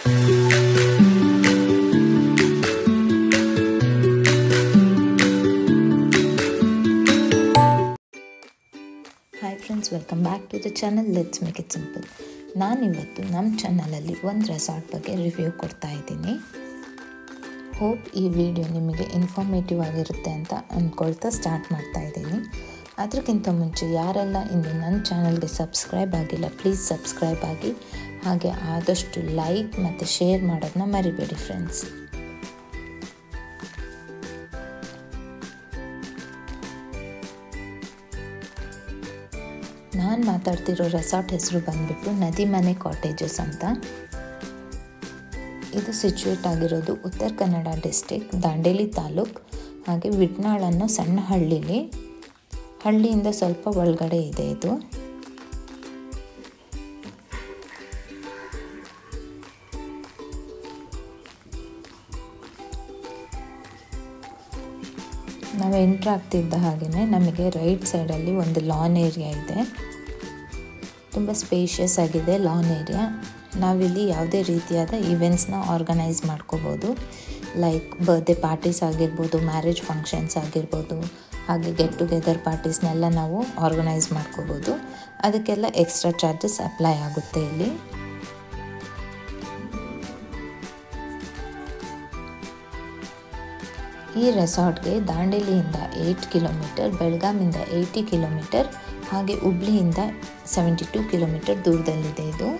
hi friends welcome back to the channel let's make it simple ನಾನಿವತ್ತು ನಮ್ಮ ಚಾನಲಲ್ಲಿ ಒಂದು ರೆಸಾರ್ಟ್ ಬಗ್ಗೆ ರಿವ್ಯೂ ಕೊಡ್ತಾ ಇದ್ದೀನಿ ಹೋಪ್ ಈ ವಿಡಿಯೋ ನಿಮಗೆ ಇನ್ಫಾರ್ಮೇಟಿವ್ ಆಗಿರುತ್ತೆ ಅಂತ ಅಂದ್ಕೊಳ್ತಾ ಸ್ಟಾರ್ಟ್ ಮಾಡ್ತಾ ಇದ್ದೀನಿ ಅದಕ್ಕಿಂತ ಮುಂಚೆ ಯಾರೆಲ್ಲ ಇನ್ನು ನನ್ನ ಚಾನಲ್ಗೆ ಸಬ್ಸ್ಕ್ರೈಬ್ ಆಗಿಲ್ಲ ಪ್ಲೀಸ್ ಸಬ್ಸ್ಕ್ರೈಬ್ ಆಗಿ ಹಾಗೆ ಆದಷ್ಟು ಲೈಕ್ ಮತ್ತು ಶೇರ್ ಮಾಡೋದನ್ನ ಮರಿಬೇಡಿ ಫ್ರೆಂಡ್ಸ್ ನಾನು ಮಾತಾಡ್ತಿರೋ ರೆಸಾರ್ಟ್ ಹೆಸರು ಬಂದ್ಬಿಟ್ಟು ನದಿ ಮನೆ ಕಾಟೇಜಸ್ ಅಂತ ಇದು ಸಿಚುವೇಟ್ ಆಗಿರೋದು ಉತ್ತರ ಕನ್ನಡ ಡಿಸ್ಟಿಕ್ ದಾಂಡೇಲಿ ತಾಲೂಕ್ ಹಾಗೆ ವಿಟ್ನಾಳ್ ಅನ್ನೋ ಸಣ್ಣ ಹಳ್ಳಿಲಿ ಹಳ್ಳಿಯಿಂದ ಸ್ವಲ್ಪ ಒಳಗಡೆ ಇದೆ ಇದು ನಾವು ಎಂಟ್ರ್ ಆಗ್ತಿದ್ದ ಹಾಗೆಯೇ ನಮಗೆ ರೈಟ್ ಸೈಡಲ್ಲಿ ಒಂದು ಲಾನ್ ಏರಿಯಾ ಇದೆ ತುಂಬ ಸ್ಪೇಷಿಯಸ್ ಆಗಿದೆ ಲಾನ್ ಏರಿಯಾ ನಾವಿಲ್ಲಿ ಯಾವುದೇ ರೀತಿಯಾದ ಈವೆಂಟ್ಸ್ನ ಆರ್ಗನೈಸ್ ಮಾಡ್ಕೋಬೋದು ಲೈಕ್ ಬರ್ಡೇ ಪಾರ್ಟೀಸ್ ಆಗಿರ್ಬೋದು ಮ್ಯಾರೇಜ್ ಫಂಕ್ಷನ್ಸ್ ಆಗಿರ್ಬೋದು ಹಾಗೆ ಗೆಟ್ ಟುಗೆದರ್ ಪಾರ್ಟೀಸ್ನೆಲ್ಲ ನಾವು ಆರ್ಗನೈಸ್ ಮಾಡ್ಕೋಬೋದು ಅದಕ್ಕೆಲ್ಲ ಎಕ್ಸ್ಟ್ರಾ ಚಾರ್ಜಸ್ ಅಪ್ಲೈ ಆಗುತ್ತೆ ಇಲ್ಲಿ ಈ ರೆಸಾರ್ಟ್ಗೆ ದಾಂಡೇಲಿಯಿಂದ ಏಯ್ಟ್ ಕಿಲೋಮೀಟರ್ ಬೆಳಗಾಮಿಂದ ಏಯ್ಟಿ ಕಿಲೋಮೀಟರ್ ಹಾಗೆ ಹುಬ್ಳಿಯಿಂದ ಸೆವೆಂಟಿ ಟೂ ಕಿಲೋಮೀಟರ್ ದೂರದಲ್ಲಿದೆ ಇದು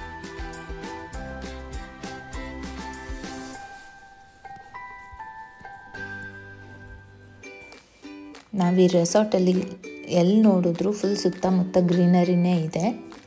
ನಾವು ಈ ರೆಸಾರ್ಟಲ್ಲಿ ಎಲ್ಲಿ ನೋಡಿದ್ರು ಫುಲ್ ಸುತ್ತಮುತ್ತ ಗ್ರೀನರಿನೇ ಇದೆ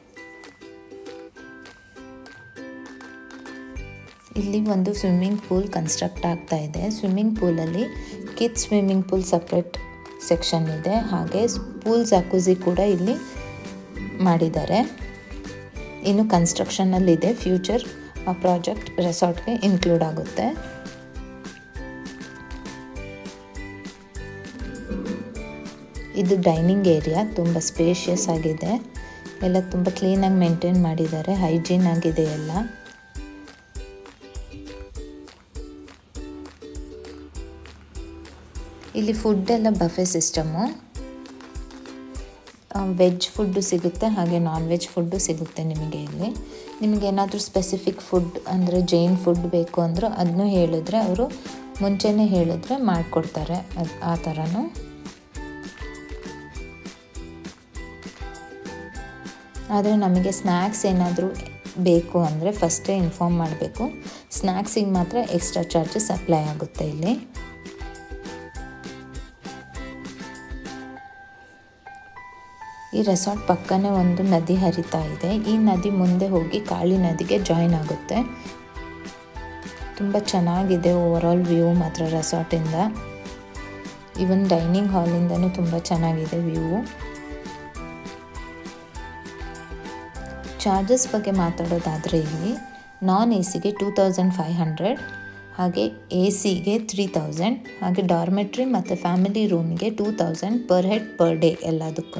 ಇಲ್ಲಿ ಒಂದು ಸ್ವಿಮ್ಮಿಂಗ್ ಪೂಲ್ ಕನ್ಸ್ಟ್ರಕ್ಟ್ ಆಗ್ತಾ ಇದೆ ಸ್ವಿಮ್ಮಿಂಗ್ ಪೂಲಲ್ಲಿ kids swimming pool separate section ಇದೆ ಹಾಗೆ ಪೂಲ್ ಜಾಕುಸಿ ಕೂಡ ಇಲ್ಲಿ ಮಾಡಿದ್ದಾರೆ ಇನ್ನು ಕನ್ಸ್ಟ್ರಕ್ಷನಲ್ಲಿದೆ ಫ್ಯೂಚರ್ ಆ ಪ್ರಾಜೆಕ್ಟ್ ರೆಸಾರ್ಟ್ಗೆ ಇನ್ಕ್ಲೂಡ್ ಆಗುತ್ತೆ ಇದು ಡೈನಿಂಗ್ ಏರಿಯಾ ತುಂಬ ಸ್ಪೇಷಿಯಸ್ ಆಗಿದೆ ಎಲ್ಲ ತುಂಬ ಕ್ಲೀನಾಗಿ ಮೇಂಟೈನ್ ಮಾಡಿದ್ದಾರೆ ಹೈಜೀನ್ ಆಗಿದೆ ಎಲ್ಲ ಇಲ್ಲಿ ಫುಡ್ ಎಲ್ಲ ಬಫೆ ಸಿಸ್ಟಮು ವೆಜ್ ಫುಡ್ಡು ಸಿಗುತ್ತೆ ಹಾಗೆ ನಾನ್ ವೆಜ್ ಫುಡ್ಡು ಸಿಗುತ್ತೆ ನಿಮಗೆ ಇಲ್ಲಿ ನಿಮಗೆ ಏನಾದರೂ ಸ್ಪೆಸಿಫಿಕ್ ಫುಡ್ ಅಂದರೆ ಜೈನ್ ಫುಡ್ ಬೇಕು ಅಂದರೂ ಅದನ್ನೂ ಹೇಳಿದ್ರೆ ಅವರು ಮುಂಚೆನೇ ಹೇಳಿದ್ರೆ ಮಾಡಿಕೊಡ್ತಾರೆ ಅದು ಆ ಥರನೂ ಆದರೆ ನಮಗೆ ಸ್ನ್ಯಾಕ್ಸ್ ಏನಾದರೂ ಬೇಕು ಅಂದರೆ ಫಸ್ಟೇ ಇನ್ಫಾರ್ಮ್ ಮಾಡಬೇಕು ಸ್ನ್ಯಾಕ್ಸಿಗೆ ಮಾತ್ರ ಎಕ್ಸ್ಟ್ರಾ ಚಾರ್ಜಸ್ ಅಪ್ಲೈ ಆಗುತ್ತೆ ಇಲ್ಲಿ ಈ ರೆಸಾರ್ಟ್ ಪಕ್ಕನೇ ಒಂದು ನದಿ ಹರಿತಾ ಇದೆ ಈ ನದಿ ಮುಂದೆ ಹೋಗಿ ಕಾಳಿ ನದಿಗೆ ಜಾಯಿನ್ ಆಗುತ್ತೆ ತುಂಬ ಚೆನ್ನಾಗಿದೆ ಓವರಾಲ್ ವ್ಯೂ ಮಾತ್ರ ರೆಸಾರ್ಟಿಂದ ಈವನ್ ಡೈನಿಂಗ್ ಹಾಲಿಂದನೂ ತುಂಬ ಚೆನ್ನಾಗಿದೆ ವ್ಯೂ ಚಾರ್ಜಸ್ ಬಗ್ಗೆ ಮಾತಾಡೋದಾದರೆ ಇಲ್ಲಿ ನಾನ್ ಎ ಸಿಗೆ ಟೂ ತೌಸಂಡ್ ಫೈವ್ ಹಂಡ್ರೆಡ್ ಹಾಗೆ ಎ ಸಿಗೆ ತ್ರೀ ತೌಸಂಡ್ ಹಾಗೆ ಡಾರ್ಮೆಟ್ರಿ ಮತ್ತು ಫ್ಯಾಮಿಲಿ ರೂಮ್ಗೆ two thousand per head per day ಎಲ್ಲದಕ್ಕೂ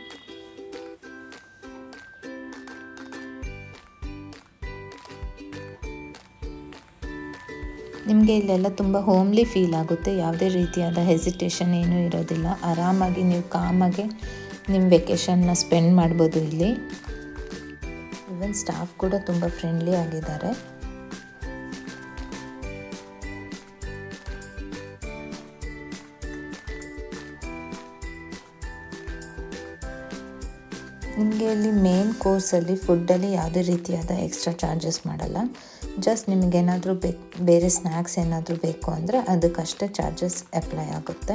ನಿಮಗೆ ಇಲ್ಲೆಲ್ಲ ತುಂಬ ಹೋಮ್ಲಿ ಫೀಲ್ ಆಗುತ್ತೆ ಯಾವುದೇ ರೀತಿಯಾದ ಹೆಸಿಟೇಷನ್ ಏನೂ ಇರೋದಿಲ್ಲ ಆರಾಮಾಗಿ ನೀವು ಕಾಮಾಗಿ ನಿಮ್ಮ ವೆಕೇಷನ್ನ ಸ್ಪೆಂಡ್ ಮಾಡ್ಬೋದು ಇಲ್ಲಿ ಈವನ್ ಸ್ಟಾಫ್ ಕೂಡ ತುಂಬ ಫ್ರೆಂಡ್ಲಿ ಆಗಿದ್ದಾರೆ ನಿಮಗೆ ಇಲ್ಲಿ ಮೇನ್ ಕೋರ್ಸಲ್ಲಿ ಫುಡ್ಡಲ್ಲಿ ಯಾವುದೇ ರೀತಿಯಾದ ಎಕ್ಸ್ಟ್ರಾ ಚಾರ್ಜಸ್ ಮಾಡಲ್ಲ ಜಸ್ಟ್ ನಿಮಗೇನಾದರೂ ಬೇ ಬೇರೆ ಸ್ನ್ಯಾಕ್ಸ್ ಏನಾದರೂ ಬೇಕು ಅಂದರೆ ಅದಕ್ಕಷ್ಟೇ ಚಾರ್ಜಸ್ ಅಪ್ಲೈ ಆಗುತ್ತೆ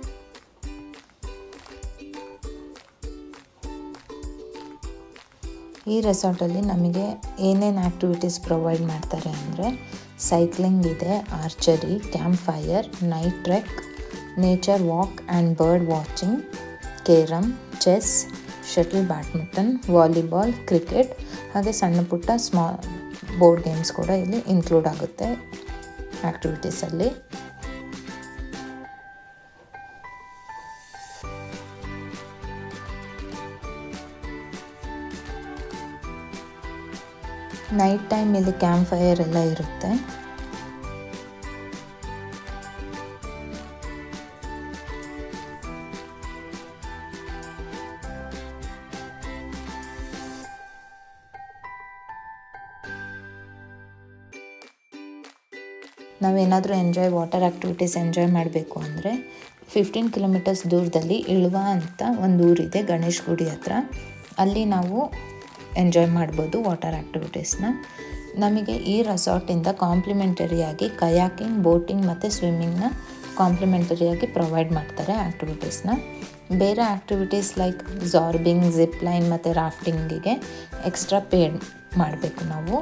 ಈ ರೆಸಾರ್ಟಲ್ಲಿ ನಮಗೆ ಏನೇನು ಆ್ಯಕ್ಟಿವಿಟೀಸ್ ಪ್ರೊವೈಡ್ ಮಾಡ್ತಾರೆ ಅಂದರೆ ಸೈಕ್ಲಿಂಗ್ ಇದೆ archery camp fire night trek nature walk and bird watching carrom chess shuttle badminton volleyball cricket ಹಾಗೆ ಸಣ್ಣ ಪುಟ್ಟ ಸ್ಮಾಲ್ ಬೋರ್ಡ್ ಗೇಮ್ಸ್ ಕೂಡ ಇಲ್ಲಿ ಇನ್ಕ್ಲೂಡ್ ಆಗುತ್ತೆ ಆ್ಯಕ್ಟಿವಿಟೀಸಲ್ಲಿ ನೈಟ್ ಟೈಮ್ ಇಲ್ಲಿ ಕ್ಯಾಂಪ್ ಫೈರ್ ಎಲ್ಲ ಇರುತ್ತೆ ನಾವೇನಾದರೂ ಎಂಜಾಯ್ ವಾಟರ್ ಆ್ಯಕ್ಟಿವಿಟೀಸ್ ಎಂಜಾಯ್ ಮಾಡಬೇಕು ಅಂದರೆ ಫಿಫ್ಟೀನ್ ಕಿಲೋಮೀಟರ್ಸ್ ದೂರದಲ್ಲಿ ಇಳುವ ಅಂತ ಒಂದು ಊರಿದೆ ಗಣೇಶ್ ಗುಡಿ ಹತ್ರ ಅಲ್ಲಿ ನಾವು ಎಂಜಾಯ್ ಮಾಡ್ಬೋದು ವಾಟರ್ ಆ್ಯಕ್ಟಿವಿಟೀಸ್ನ ನಮಗೆ ಈ ರೆಸಾರ್ಟಿಂದ ಕಾಂಪ್ಲಿಮೆಂಟರಿಯಾಗಿ ಕಯಾಕಿಂಗ್ ಬೋಟಿಂಗ್ ಮತ್ತು ಸ್ವಿಮ್ಮಿಂಗ್ನ ಕಾಂಪ್ಲಿಮೆಂಟರಿಯಾಗಿ ಪ್ರೊವೈಡ್ ಮಾಡ್ತಾರೆ ಆ್ಯಕ್ಟಿವಿಟೀಸ್ನ ಬೇರೆ activities like zorbing zip line ಮತ್ತು ರಾಫ್ಟಿಂಗಿಗೆ ಎಕ್ಸ್ಟ್ರಾ ಪೇಡ್ ಮಾಡಬೇಕು ನಾವು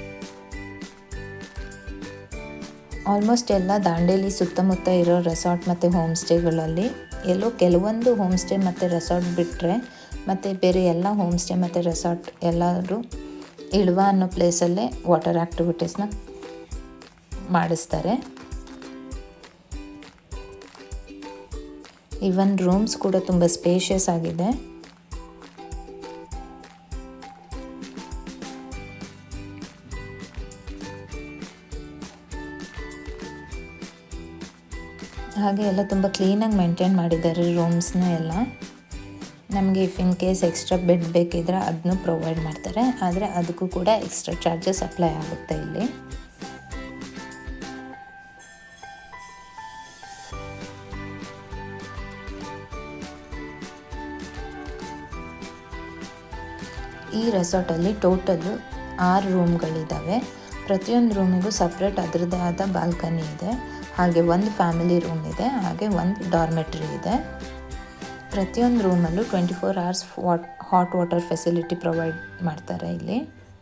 ಆಲ್ಮೋಸ್ಟ್ ಎಲ್ಲ ದಾಂಡೇಲಿ ಸುತ್ತಮುತ್ತ ಇರೋ ರೆಸಾರ್ಟ್ ಮತ್ತು ಹೋಮ್ ಸ್ಟೇಗಳಲ್ಲಿ ಎಲ್ಲೋ ಕೆಲವೊಂದು ಹೋಮ್ ಸ್ಟೇ ಮತ್ತು ರೆಸಾರ್ಟ್ ಬಿಟ್ಟರೆ ಮತ್ತು ಬೇರೆ ಎಲ್ಲ ಹೋಮ್ ಸ್ಟೇ ಮತ್ತು ರೆಸಾರ್ಟ್ ಎಲ್ಲರೂ ಇಳುವ ಅನ್ನೋ ಪ್ಲೇಸಲ್ಲೇ ವಾಟರ್ ಆ್ಯಕ್ಟಿವಿಟೀಸ್ನ ಮಾಡಿಸ್ತಾರೆ ಈವನ್ ರೂಮ್ಸ್ ಕೂಡ ತುಂಬ ಸ್ಪೇಷಿಯಸ್ ಆಗಿದೆ ಹಾಗೆ ಎಲ್ಲ ತುಂಬ ಕ್ಲೀನಾಗಿ ಮೇಂಟೈನ್ ಮಾಡಿದ್ದಾರೆ ರೂಮ್ಸ್ನ ಎಲ್ಲ ನಮಗೆ if in case extra bed ಬೇಕಿದ್ರೆ ಅದನ್ನು ಪ್ರೊವೈಡ್ ಮಾಡ್ತಾರೆ ಆದರೆ ಅದಕ್ಕೂ ಕೂಡ ಎಕ್ಸ್ಟ್ರಾ ಚಾರ್ಜಸ್ ಅಪ್ಲೈ ಆಗುತ್ತೆ ಇಲ್ಲಿ ಈ ರೆಸಾರ್ಟಲ್ಲಿ ಟೋಟಲ್ಲು ಆರು ರೂಮ್ಗಳಿದ್ದಾವೆ ಪ್ರತಿಯೊಂದು ರೂಮಿಗೂ ಸಪ್ರೇಟ್ ಅದರದ್ದೇ ಆದ ಬಾಲ್ಕನಿ ಇದೆ ಹಾಗೆ ಒಂದು ಫ್ಯಾಮಿಲಿ ರೂಮ್ ಇದೆ ಹಾಗೆ ಒಂದು ಡಾರ್ಮೆಟ್ರಿ ಇದೆ ಪ್ರತಿಯೊಂದು ರೂಮಲ್ಲೂ twenty four hours what hot water facility provide ಮಾಡ್ತಾರೆ ಇಲ್ಲಿ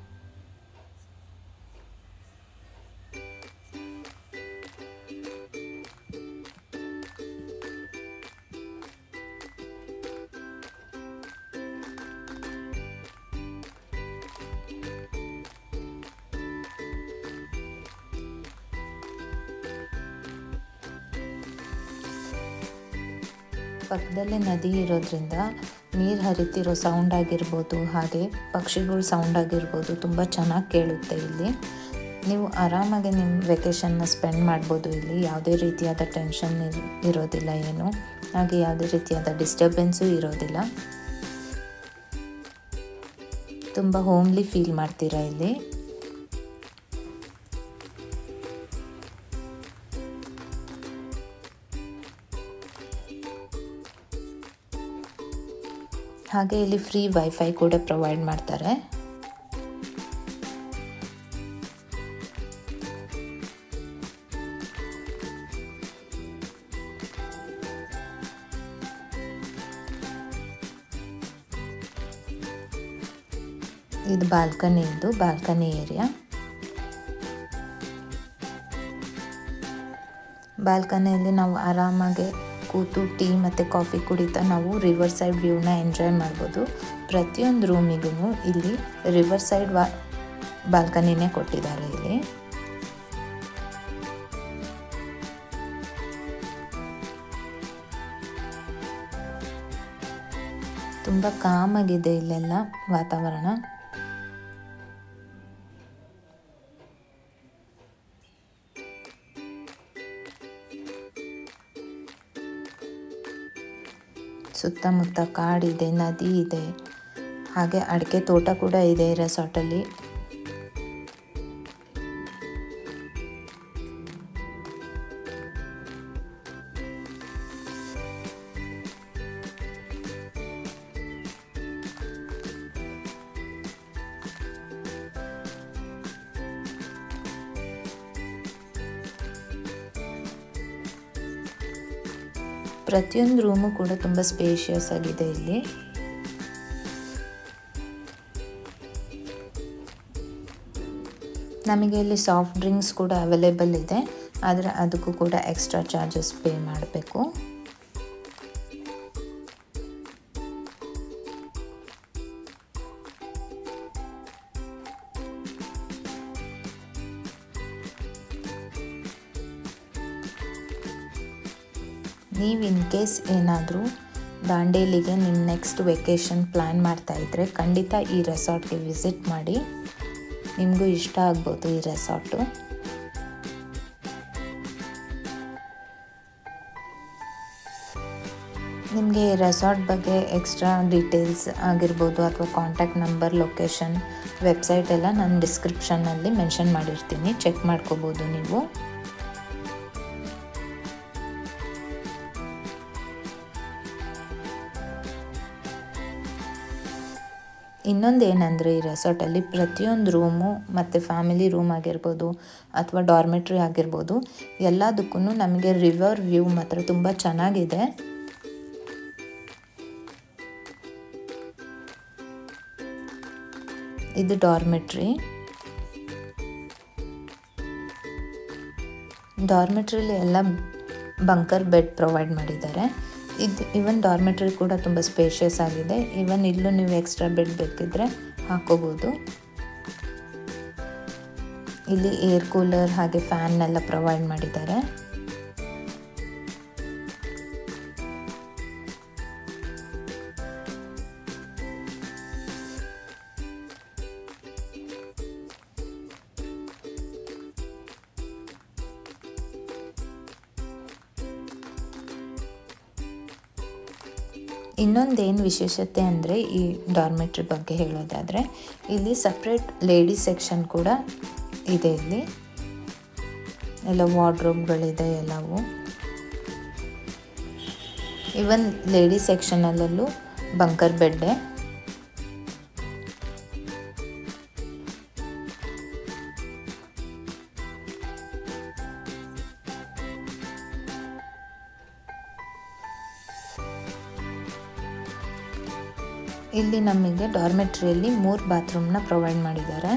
ಪಕ್ಕದಲ್ಲೇ ನದಿ ಇರೋದ್ರಿಂದ ನೀರು ಹರಿತಿರೋ ಸೌಂಡ್ ಆಗಿರ್ಬೋದು ಹಾಗೆ ಪಕ್ಷಿಗಳ ಸೌಂಡ್ ಆಗಿರ್ಬೋದು ತುಂಬ ಚೆನ್ನಾಗಿ ಕೇಳುತ್ತೆ ಇಲ್ಲಿ ನೀವು ಆರಾಮಾಗಿ ನಿಮ್ಮ ವೆಕೇಷನ್ನ ಸ್ಪೆಂಡ್ ಮಾಡ್ಬೋದು ಇಲ್ಲಿ ಯಾವುದೇ ರೀತಿಯಾದ ಟೆನ್ಷನ್ ಇರೋದಿಲ್ಲ ಏನು ಹಾಗೆ ಯಾವುದೇ ರೀತಿಯಾದ ಡಿಸ್ಟರ್ಬೆನ್ಸು ಇರೋದಿಲ್ಲ ತುಂಬ ಹೋಮ್ಲಿ ಫೀಲ್ ಮಾಡ್ತೀರಾ ಇಲ್ಲಿ ಹಾಗೆ ಇಲ್ಲಿ ಫ್ರೀ ವೈಫೈ ಕೂಡ ಪ್ರೊವೈಡ್ ಮಾಡ್ತಾರೆ ಇದು ಬಾಲ್ಕನಿ ಇದು ಬಾಲ್ಕನಿ ಏರಿಯಾ ಬಾಲ್ಕನಿಯಲ್ಲಿ ನಾವು ಆರಾಮಾಗಿ ಕೂತು ಟೀ ಮತ್ತು ಕಾಫಿ ಕುಡಿತಾ ನಾವು ರಿವರ್ ಸೈಡ್ ವ್ಯೂನ ಎಂಜಾಯ್ ಮಾಡ್ಬೋದು ಪ್ರತಿಯೊಂದು ರೂಮಿಗೂ ಇಲ್ಲಿ ರಿವರ್ ಸೈಡ್ ವಾ ಬಾಲ್ಕನಿನೇ ಕೊಟ್ಟಿದ್ದಾರೆ ಇಲ್ಲಿ ತುಂಬ ಕಾಮಾಗಿದೆ ಇಲ್ಲೆಲ್ಲ ವಾತಾವರಣ ಸುತ್ತಮುತ್ತ ಕಾಡಿದೆ ನದಿ ಇದೆ ಹಾಗೆ ಅಡಿಕೆ ತೋಟ ಕೂಡ ಇದೆ ರೆಸಾರ್ಟಲ್ಲಿ ಪ್ರತಿಯೊಂದು ರೂಮು ಕೂಡ ತುಂಬ ಸ್ಪೇಷಿಯಸ್ ಆಗಿದೆ ಇಲ್ಲಿ ನಮಗೆ ಇಲ್ಲಿ ಸಾಫ್ಟ್ ಡ್ರಿಂಕ್ಸ್ ಕೂಡ ಅವೈಲೇಬಲ್ ಇದೆ ಆದರೆ ಅದಕ್ಕೂ ಕೂಡ ಎಕ್ಸ್ಟ್ರಾ ಚಾರ್ಜಸ್ ಪೇ ಮಾಡಬೇಕು ನೀವು ಇನ್ ಕೇಸ್ ಏನಾದರೂ ದಾಂಡೇಲಿಗೆ ನಿಮ್ಮ ನೆಕ್ಸ್ಟ್ ವೆಕೇಷನ್ ಪ್ಲ್ಯಾನ್ ಮಾಡ್ತಾ ಇದ್ದರೆ ಖಂಡಿತ ಈ ರೆಸಾರ್ಟ್ಗೆ ವಿಸಿಟ್ ಮಾಡಿ ನಿಮಗೂ ಇಷ್ಟ ಆಗ್ಬೋದು ಈ ರೆಸಾರ್ಟು ನಿಮಗೆ ರೆಸಾರ್ಟ್ ಬಗ್ಗೆ ಎಕ್ಸ್ಟ್ರಾ ಡೀಟೇಲ್ಸ್ ಆಗಿರ್ಬೋದು ಅಥವಾ ಕಾಂಟ್ಯಾಕ್ಟ್ ನಂಬರ್ ಲೊಕೇಶನ್ ವೆಬ್ಸೈಟ್ ಎಲ್ಲ ನಾನು ಡಿಸ್ಕ್ರಿಪ್ಷನ್ನಲ್ಲಿ ಮೆನ್ಷನ್ ಮಾಡಿರ್ತೀನಿ ಚೆಕ್ ಮಾಡ್ಕೋಬೋದು ನೀವು ಇನ್ನೊಂದು ಏನಂದರೆ ಈ ರೆಸಾರ್ಟಲ್ಲಿ ಪ್ರತಿಯೊಂದು ರೂಮು ಮತ್ತು ಫ್ಯಾಮಿಲಿ ರೂಮ್ ಆಗಿರ್ಬೋದು ಅಥವಾ ಡಾರ್ಮೆಟ್ರಿ ಆಗಿರ್ಬೋದು ಎಲ್ಲದಕ್ಕೂ ನಮಗೆ ರಿವರ್ ವ್ಯೂ ಮಾತ್ರ ತುಂಬ ಚೆನ್ನಾಗಿದೆ ಇದು ಡಾರ್ಮೆಟ್ರಿ ಡಾರ್ಮೆಟ್ರಿಲಿ ಎಲ್ಲ ಬಂಕರ್ ಬೆಡ್ ಪ್ರೊವೈಡ್ ಮಾಡಿದ್ದಾರೆ ಇದು ಇವನ್ ಡಾರ್ಮೆಟ್ರಿ ಕೂಡ ತುಂಬ ಸ್ಪೇಷಿಯಸ್ ಆಗಿದೆ ಇವನ್ ಇಲ್ಲೂ ನೀವು ಎಕ್ಸ್ಟ್ರಾ ಬೆಡ್ ಬೇಕಿದ್ರೆ ಹಾಕೋಬೋದು ಇಲ್ಲಿ ಏರ್ ಕೂಲರ್ ಹಾಗೆ ಫ್ಯಾನ್ ಎಲ್ಲ ಪ್ರೊವೈಡ್ ಮಾಡಿದ್ದಾರೆ ಇನ್ನೊಂದೇನು ವಿಶೇಷತೆ ಅಂದರೆ ಈ ಡಾರ್ಮೆಟ್ರಿ ಬಗ್ಗೆ ಹೇಳೋದಾದರೆ ಇಲ್ಲಿ ಸಪ್ರೇಟ್ ಲೇಡೀಸ್ ಸೆಕ್ಷನ್ ಕೂಡ ಇದೆ ಇಲ್ಲಿ ಎಲ್ಲ ವಾರ್ಡ್ರೋಬ್ಗಳಿದೆ ಎಲ್ಲವು ಇವನ್ ಲೇಡೀಸ್ ಸೆಕ್ಷನಲ್ಲೂ ಬಂಕರ್ ಬೆಡ್ಡೆ ಇಲ್ಲಿ ನಮಗೆ ಡಾರ್ಮೆಟ್ರಿಯಲ್ಲಿ ಮೂರು ಬಾತ್ರೂಮ್ನ ಪ್ರೊವೈಡ್ ಮಾಡಿದ್ದಾರೆ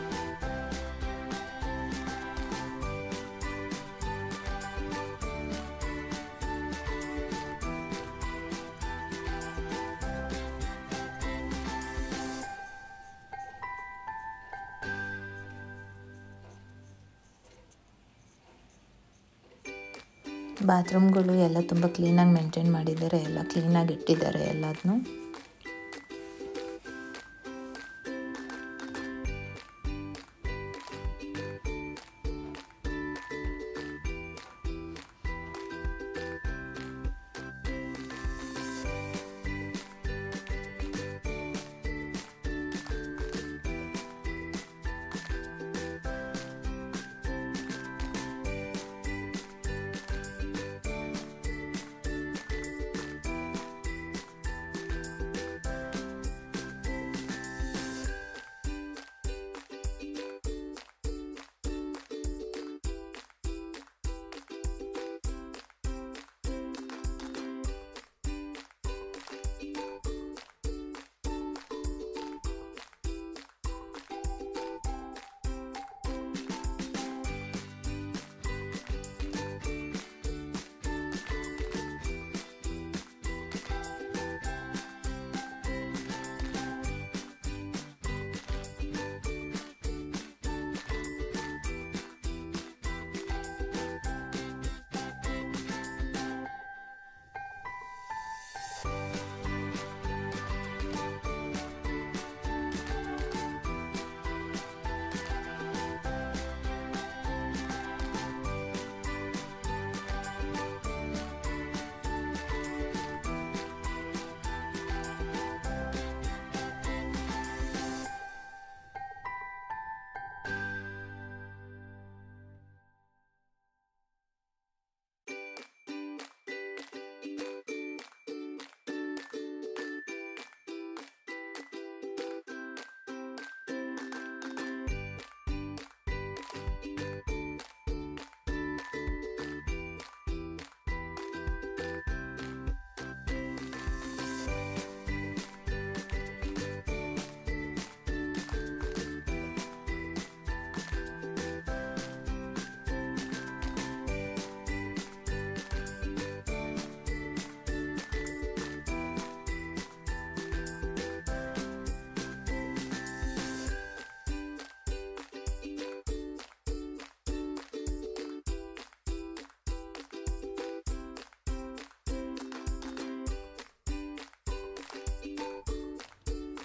ಬಾತ್ರೂಮ್ಗಳು ಎಲ್ಲ ತುಂಬ ಕ್ಲೀನಾಗಿ ಮೇಂಟೈನ್ ಮಾಡಿದ್ದಾರೆ ಎಲ್ಲ ಕ್ಲೀನಾಗಿ ಇಟ್ಟಿದ್ದಾರೆ ಎಲ್ಲದನ್ನೂ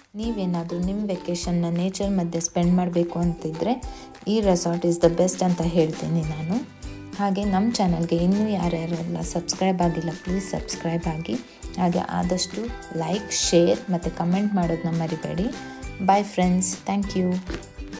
ನೀವೇನಾದರೂ ನಿಮ್ಮ ವೆಕೇಷನ್ನ ನೇಚರ್ ಮಧ್ಯೆ ಸ್ಪೆಂಡ್ ಮಾಡಬೇಕು ಅಂತಿದ್ದರೆ ಈ ರೆಸಾರ್ಟ್ ಇಸ್ ದ ಬೆಸ್ಟ್ ಅಂತ ಹೇಳ್ತೀನಿ ನಾನು ಹಾಗೆ ನಮ್ಮ ಚಾನಲ್ಗೆ ಇನ್ನೂ ಯಾರ್ಯಾರೆಲ್ಲ ಸಬ್ಸ್ಕ್ರೈಬ್ ಆಗಿಲ್ಲ ಪ್ಲೀಸ್ ಸಬ್ಸ್ಕ್ರೈಬ್ ಆಗಿ ಹಾಗೆ ಆದಷ್ಟು ಲೈಕ್ ಶೇರ್ ಮತ್ತು ಕಮೆಂಟ್ ಮಾಡೋದನ್ನ ಮರಿಬೇಡಿ ಬಾಯ್ ಫ್ರೆಂಡ್ಸ್ ಥ್ಯಾಂಕ್ ಯು